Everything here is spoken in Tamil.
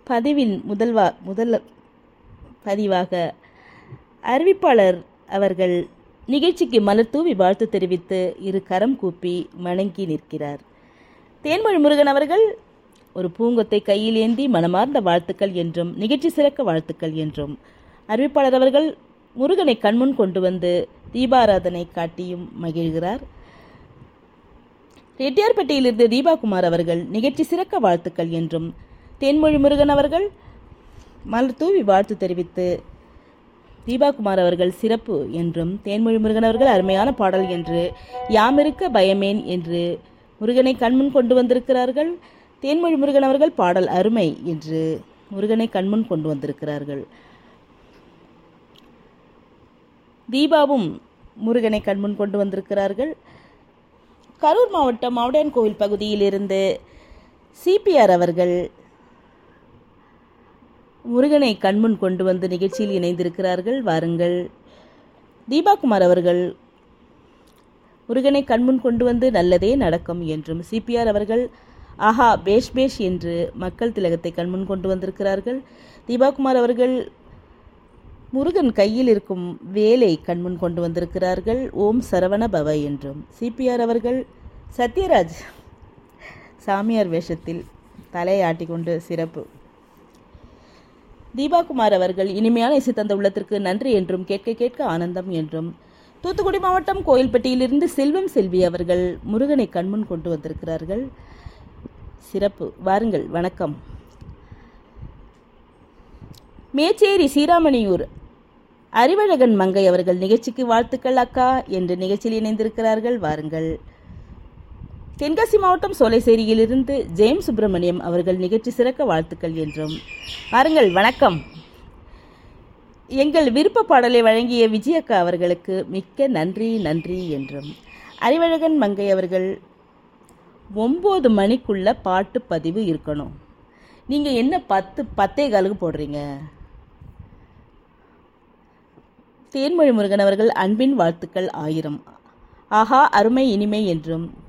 பதிவின் முதல்வா முதல் பதிவாக அறிவிப்பாளர் அவர்கள் நிகழ்ச்சிக்கு மலர் தூவி வாழ்த்து தெரிவித்து இரு கரம் கூப்பி வணங்கி நிற்கிறார் தேன்மொழி முருகன் அவர்கள் ஒரு பூங்கொத்தை கையில் ஏந்தி மனமார்ந்த வாழ்த்துக்கள் என்றும் நிகழ்ச்சி சிறக்க வாழ்த்துக்கள் என்றும் அறிவிப்பாளர் அவர்கள் முருகனை கண்முன் கொண்டு வந்து தீபாராதனை காட்டியும் மகிழ்கிறார் ரெட்டியார்பட்டியிலிருந்து தீபாகுமார் அவர்கள் நிகழ்ச்சி சிறக்க வாழ்த்துக்கள் என்றும் தேன்மொழி முருகன் அவர்கள் மலர் தூவி வாழ்த்து தெரிவித்து தீபாகுமார் அவர்கள் சிறப்பு என்றும் தேன்மொழி முருகன் அவர்கள் அருமையான பாடல் என்று யாமிருக்க பயமேன் என்று முருகனை கண்முன் கொண்டு வந்திருக்கிறார்கள் தேன்மொழி முருகன் அவர்கள் பாடல் அருமை என்று முருகனை கண்முன் கொண்டு வந்திருக்கிறார்கள் தீபாவும் முருகனை கண்முன் கொண்டு வந்திருக்கிறார்கள் கரூர் மாவட்டம் மாவட்டன் கோவில் பகுதியிலிருந்து சிபிஆர் அவர்கள் முருகனை கண்முன் கொண்டு வந்து நிகழ்ச்சியில் இணைந்திருக்கிறார்கள் வாருங்கள் தீபாகுமார் அவர்கள் முருகனை கண்முன் கொண்டு வந்து நல்லதே நடக்கும் என்றும் சிபிஆர் அவர்கள் ஆஹா பேஷ் பேஷ் என்று மக்கள் திலகத்தை கண்முன் கொண்டு வந்திருக்கிறார்கள் தீபாகுமார் அவர்கள் முருகன் கையில் இருக்கும் வேலை கண்முன் கொண்டு வந்திருக்கிறார்கள் ஓம் சரவண பவ என்றும் சிபிஆர் அவர்கள் சத்யராஜ் சாமியார் வேஷத்தில் தலையாட்டி கொண்டு சிறப்பு தீபாகுமார் அவர்கள் இனிமையான இசை தந்த உள்ளத்திற்கு நன்றி என்றும் கேட்க கேட்க ஆனந்தம் என்றும் தூத்துக்குடி மாவட்டம் கோயில்பட்டியிலிருந்து செல்வம் செல்வி அவர்கள் முருகனை கண்முன் கொண்டு வந்திருக்கிறார்கள் சிறப்பு வாருங்கள் வணக்கம் மேச்சேரி சீராமணியூர் அறிவழகன் மங்கை அவர்கள் நிகழ்ச்சிக்கு வாழ்த்துக்கள் அக்கா என்று நிகழ்ச்சியில் இணைந்திருக்கிறார்கள் வாருங்கள் தென்காசி மாவட்டம் சோலைசேரியிலிருந்து ஜெயம் சுப்பிரமணியம் அவர்கள் நிகழ்ச்சி சிறக்க வாழ்த்துக்கள் என்றும் வாருங்கள் வணக்கம் எங்கள் விருப்ப பாடலை வழங்கிய விஜயக்கா அவர்களுக்கு மிக்க நன்றி நன்றி என்றும் அறிவழகன் மங்கை அவர்கள் ஒம்பது மணிக்குள்ள பாட்டு பதிவு இருக்கணும் நீங்கள் என்ன பத்து பத்தே காலுக்கு போடுறீங்க தேன்மொழி முருகன் அவர்கள் அன்பின் வாழ்த்துக்கள் ஆயிரம் ஆஹா அருமை இனிமை என்றும்